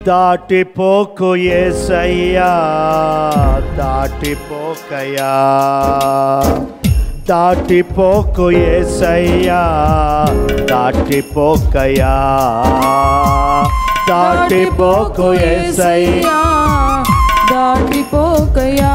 దాటిపోకు ఏసయ్యా దాటిపోకయా దాటిపోకు ఏసయ్యా దాటిపోకయా దాటిపోకు ఏసయ్యా దాటిపోకయా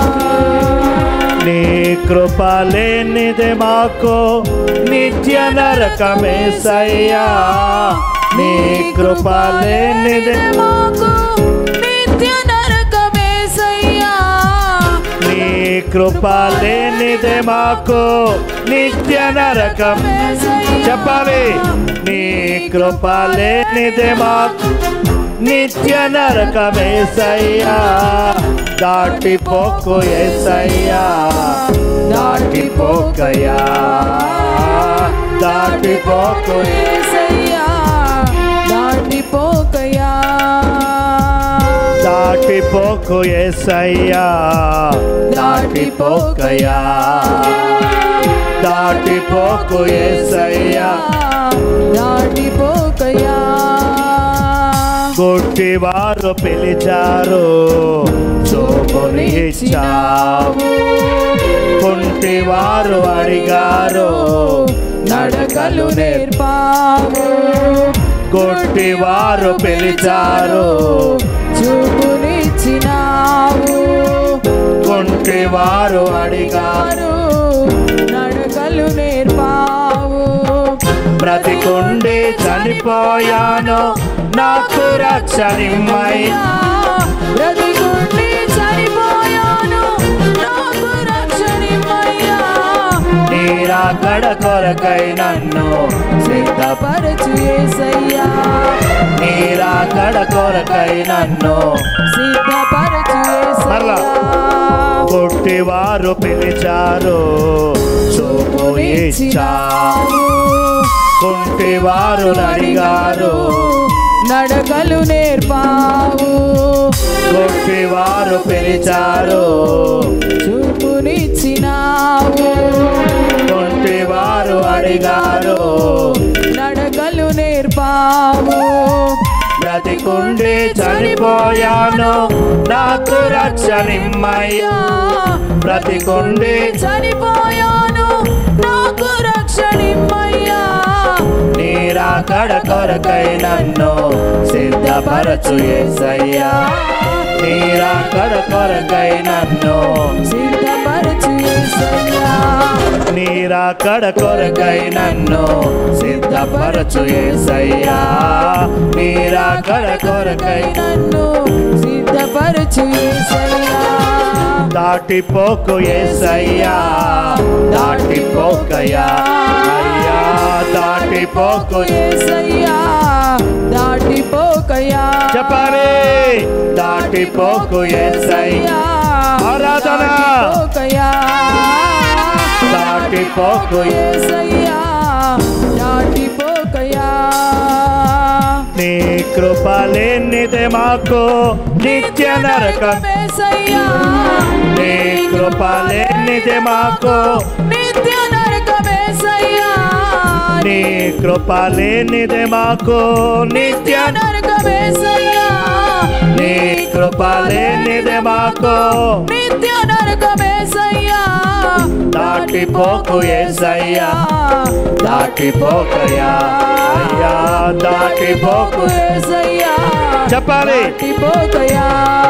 నీ కృప లేనిదే మాకు నిత్య నరకమేసయ్యా నీ కృప లేనిదే మాకు నిత్య నరకమేసయ్యా నీ కృప లేనిదే మాకు నిత్య నరకం చెప్పాలి నీ కృప లేనిదే మాకు నిత్య నరకమేసయ్యా దాటిపోకు ఏసయ్యా దాటిపోకయా దాటిపోకు ఏసయ్యా దాటిపోకయా దాటిపోకు ఏసయ్యా దాటిపోకయా దాటిపోకు ఏసయ్యా దాటిపోకయా కొట్టివారు పిలిచారు చూపుని ఇచ్చావు కుంటివారు అడిగారు నడకలు నేర్పావు కొట్టివారు పిలిచారు చూపునిచ్చినావు కుంటివారు అడిగారు వారు నడకలు నేర్పావు బ్రతికుండి చనిపోయాను నాకు రక్షణిమ్మయ్యా బ్రతికుండి చనిపోయాను నాకు రక్షణిమ్మయ్యా నీరాకడ కొరకై నన్ను సిద్ధ పరచు ఏసయ్యా నీరాకడ కొరకై నన్ను సిద్ధపరచు మరలా. ఏసయ్యా కొట్టివారు పిలిచారు చూపు ఇచ్చావు కుంటివారు అడిగారు నడకలు నేర్పావు కొట్టివారు పిలిచారు చూపునిచ్చినావు కుంటివారు అడిగారు నడకలు నేర్పావు బ్రతికుండి చనిపోయాను నాకు రక్షణిమ్మయ్యా బ్రతికుండి చనిపోయాను నాకు రక్షణిమ్మయ్యా నీరాకడ కొరకై నన్ను సిద్ధపరచు ఏసయ్యా నీరాకడ కొరకై నన్ను సిద్ధపరచు ఏసయ్యా నీరాకడ కొరకై నన్ను సిద్ధపరచు ఏసయ్యా నీరాకడ కొరకై నన్ను సిద్ధపరచు ఏసయ్యా దాటిపోకు ఏసయ్యా దాటిపోకయా అయ్యా దాటిపోకు ఏసయ్యా దాటిపోకయా చెప్పాలి దాటిపోకు ఏసయ్యా ఆరాధన. దాటిపోకయా దాటిపోకు ఏసయ్యా దాటిపోకయా నీ కృప లేనిదే మాకు నిత్య నరకం ఏసయ్యా నీ కృప లేనిదే మాకు నిత్య నరకమేసయ్యా నీ కృప లేనిదే మాకు నిత్య నరకమేసయ్యా నీ కృప లేనిదే మాకు నిత్య నరకమేసయ్యా దాటిపోకు ఏసయ్యా దాటిపోకయా అయ్యా దాటిపోకు ఏసయ్యా చెప్పాలి దాటిపోకయా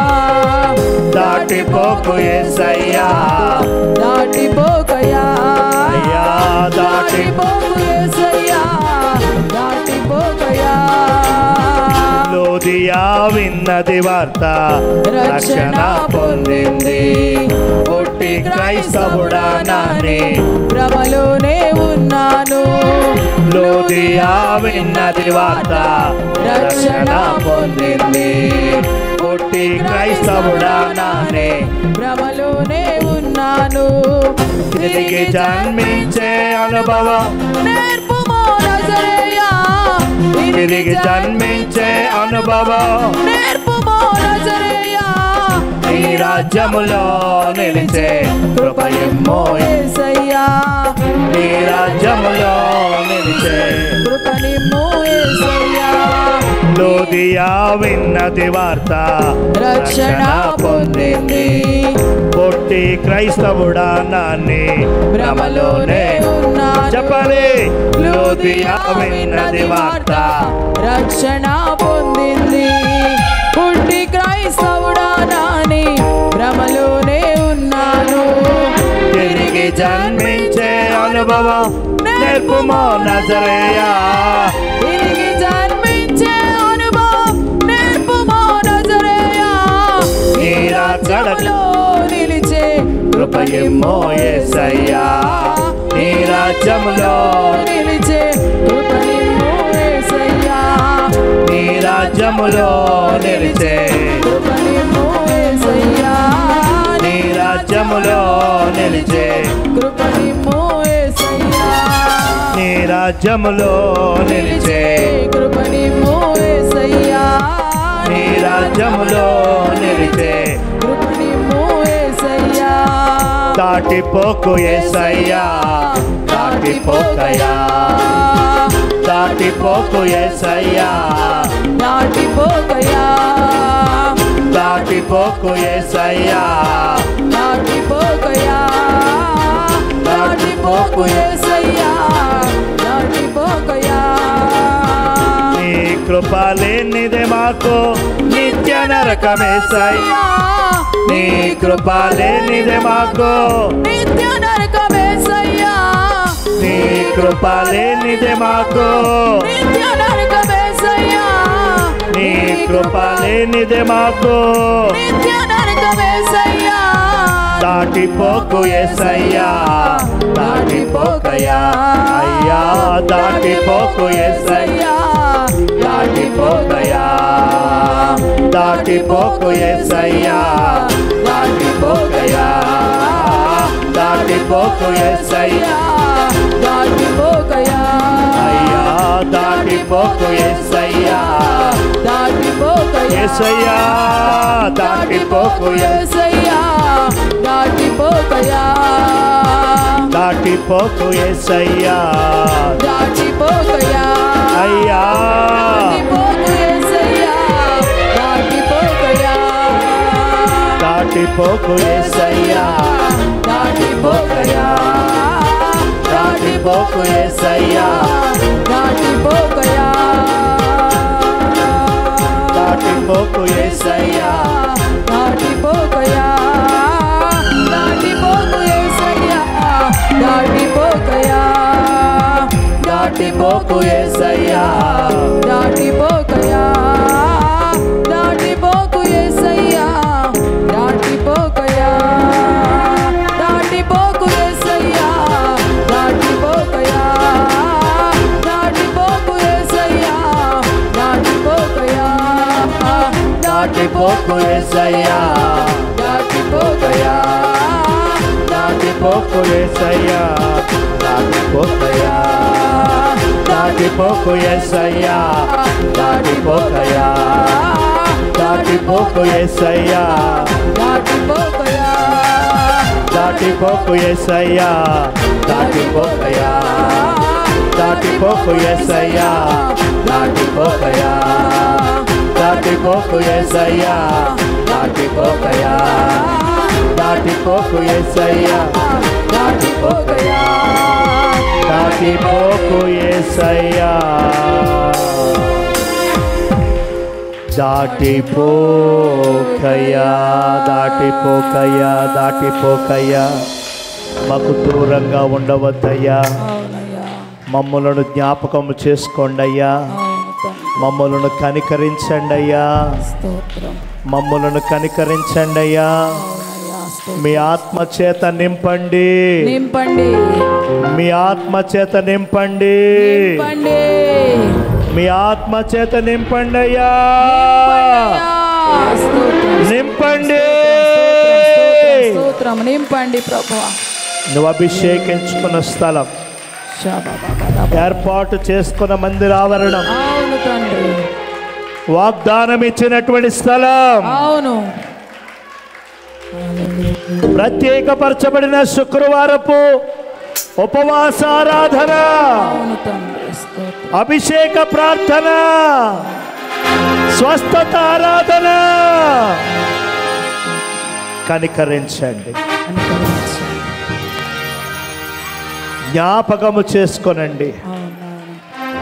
దాటిపోకు ఏసయ్యా దాటిపోకయా అయ్యా దాటి దాటిపోకు ఏసయ్యా దాటిపోకయా లోదియా విన్నది వార్త రక్షణ పొందింది పుట్టి క్రైస్తవుడా నాని భ్రమలోనే ఉన్నాను లోదియా విన్నది వార్త రక్షణ పొందింది పుట్టి క్రైస్తవుడా నాని భ్రమలోనే ఉన్నాను తిరిగి జన్మించే అనుభవం నేర్పుమో నజరేయా తిరిగి జన్మించే అనుభవం నేర్పుమో నజరేయా నీ రాజ్యములో నిలిచే కృపయమ్మో ఏసయ్యా నీ రాజ్యములో నిలిచే కృపనిమ్ము ఏసయ్యా లోదియా విన్నది వార్త రక్షణ పొందింది పొట్టి క్రైస్తవుడా నాన్ని భ్రమలోనే ఉన్నాను చెప్పాలి లోదియా విన్నది వార్త రక్షణ పొందింది పుట్టి క్రైస్తవుడా నాని భ్రమలోనే ఉన్నాను తిరిగి జన్మించే అనుభవం నేర్పుమో నజరేయా తిరిగి జన్మించే అనుభవం నేర్పుమో నజరేయా నీ రాకడలో నిలిచే కృపయమ్మో యేసయ్యా నీ రాజ్యములో నిలిచే కృపనిమ్మో యేసయ్యా నీ రాజ్యములో నిలిచే కృపనిమ్మో యేసయ్యా నీ రాజ్యములో నిలిచే కృపనిమ్మో యేసయ్యా నీ రాజ్యములో నిలిచే కృపనిమ్మో యేసయ్యా నీ రాజ్యములో నిలిచే కృపనిమ్మో యేసయ్యా దాటిపోకు యేసయ్యా దాటిపోకయా దాటిపోకు యేసయ్యా దాటిపోకయా దాటిపోకు యేసయ్యా దాటిపోకయా దాటిపోకు యేసయ్యా దాటిపోకయా నీ కృప లేనిదే మాకు నిత్య నరకమేసయ్యా నీ కృప లేనిదే మాకు నిత్య నరకమేసయ్యా నీ కృప లేనిదే మాకు నిత్య నరకమేసయ్యా నీ కృప లేనిదే మాకు నిత్య నరకమేసయ్యా దాటిపోకు ఎసయ్యా దాటిపోకయా అయ్యా దాటిపోకు ఎసయ్యా దాటిపోకయా దాటిపోకు ఎసయ్యా దాటిపోకయా దాటిపోకు ఎసయ్యా దాటిపోకయా అయ్యా దాటిపోకు ఎసయ్యా దాటిపోకయా ఎసయ్యా దాటిపోకు ఎస్ యేసయ్యా దాటిపోకయా దాటిపోకు ఎసయ్యా దాటిపోకయా అయ్యా దాటిపోకు యేసయ్యా దాటిపోకయా దాటిపోకు ఎసయ్యా దాటిపోకయా దాటిపోకు ఎసయ్యా దాటిపోకయా దాటిపోకు ఎసయ్యా దాటిపోకయా దాటిపోకు యేసయ్యా దాటిపోకయా దాటిపోకు ఎసయ్యా దాటిపోకయా దాటిపోకు యేసయ్యా దాటిపోకయా దాటిపోకు యేసయ్యా దాటిపోకయా దాటిపోకు యేసయ్యా దాటిపోకయా దాటిపోకు ఎసయ్యా దాటిపోకయా దాటిపోకు ఎసయ్యా దాటిపోకయా దాటిపోకు ఎసయ్యా దాటిపోకయా దాటిపోకు ఎసయ్యా దాటిపోకయా దాటిపోకు ఎసయ్యా దాటిపోకయా దాటిపోకు ఎసయ్యా దాటిపోకయా దాటిపోకు ఎసయ్యా దాటిపోకయా దాటిపోకు ఎసయ్యా దాటిపోకయా దాటిపోకు ఎసయ్యా దాటిపోకయ్యా దాటిపోకయ్యా దాటిపోకయ్యా మాకు దూరంగా ఉండవద్దయ్యా అవునయ్యా మమ్మలను జ్ఞాపకం చేసుకోండి అయ్యా అవును తండ్రి మమ్మలను కనికరించండి అయ్యా స్తోత్రం మమ్మలను కనికరించండి అయ్యా అవునయ్యా స్తోత్రం మీ ఆత్మ చేత నింపండి నింపండి మీ ఆత్మ చేత నింపండి నింపండి మీ ఆత్మ చేత నింపండి అయ్యా నింపండయ్యా. స్తోత్రం, నింపండి స్తోత్రం, స్తోత్రం నింపండి ప్రభు నువ్వు అభిషేకించుకున్న స్థలం ఏర్పాటు చేసుకున్న మందిర ఆవరణం అవును తండ్రి వాగ్దానం ఇచ్చినటువంటి స్థలం అవును ప్రత్యేకపరచబడిన శుక్రవారపు ఉపవాసారాధన అవును తండ్రి స్తోత్రం అభిషేక ప్రార్థన స్వస్థత ఆరాధన కనికరించండి అనుగ్రహించండి. జ్ఞాపకము చేసుకొనండి అవునవును.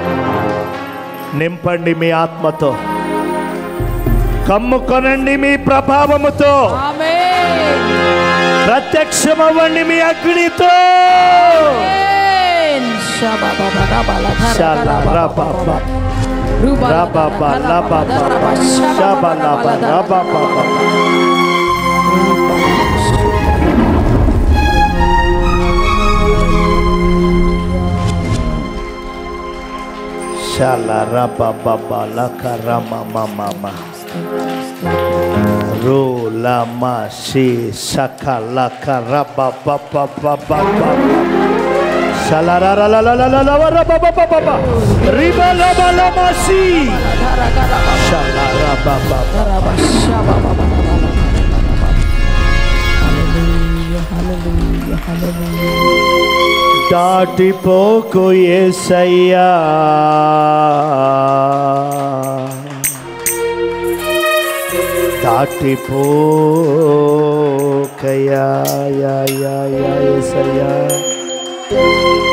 నింపండి మీ ఆత్మతో కమ్ముకొనండి మీ ప్రభావముతో ఆమేన్. ప్రత్యక్షమవ్వండి మీ అగ్నితో ఆమేన్. షబబబరబలధర షలరబబ. రుబలధర రబబ, లబబ, ధరబధరబ, షబలబ, షబబబరబలధర. రబబబ. Shalarababa lakarama mama Rula shi sakalaka rababa baba baba Shalarara la la la la la la baba baba Riba laba lama si Shalarababa ధరబ, షబబబరబలధర. హల్లెలూయా, హల్లెలూయా, హల్లెలూయా. దాటిపోకు ఏసయ్యా దాటిపోకయా యా యా యా ఏసయ్యా